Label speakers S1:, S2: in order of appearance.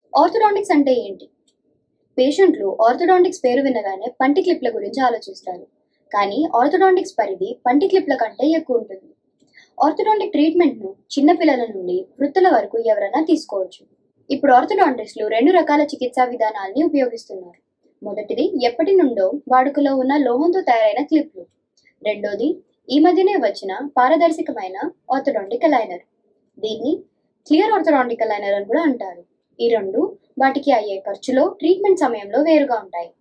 S1: orthodontics అంటే ఏంటి పేషెంట్లు ఆర్థోడాంటిక్స్ పేరు వినగానే పంటి క్లిప్ల గురించి ఆలోచిస్తారు కానీ ఆర్థోడాంటిక్స్ పరిధి పంటి క్లిప్ల కంటే ఎక్కువ ఉంటుంది ఆర్థోడాంటిక్ ట్రీట్మెంట్ను చిన్నపిల్లల నుండి వృద్ధుల వరకు ఎవరైనా తీసుకోవచ్చు ఇప్పుడు ఆర్థోడాంటిస్టులు రెండు రకాల చికిత్సా విధానాల్ని ఉపయోగిస్తున్నారు మొదటిది ఎప్పటి నుండో వాడుకలో ఉన్న లోహంతో తయారైన క్లిప్లు రెండోది ఈ మధ్యనే వచ్చిన పారదర్శకమైన ఆర్థోడాంటిక్ అలైనర్ దీన్ని క్లియర్ ఆర్థోడాంటిక్ అలైనర్ అని కూడా అంటారు ఈ రెండు వాటికి అయ్యే ఖర్చులో ట్రీట్మెంట్ సమయంలో వేరుగా ఉంటాయి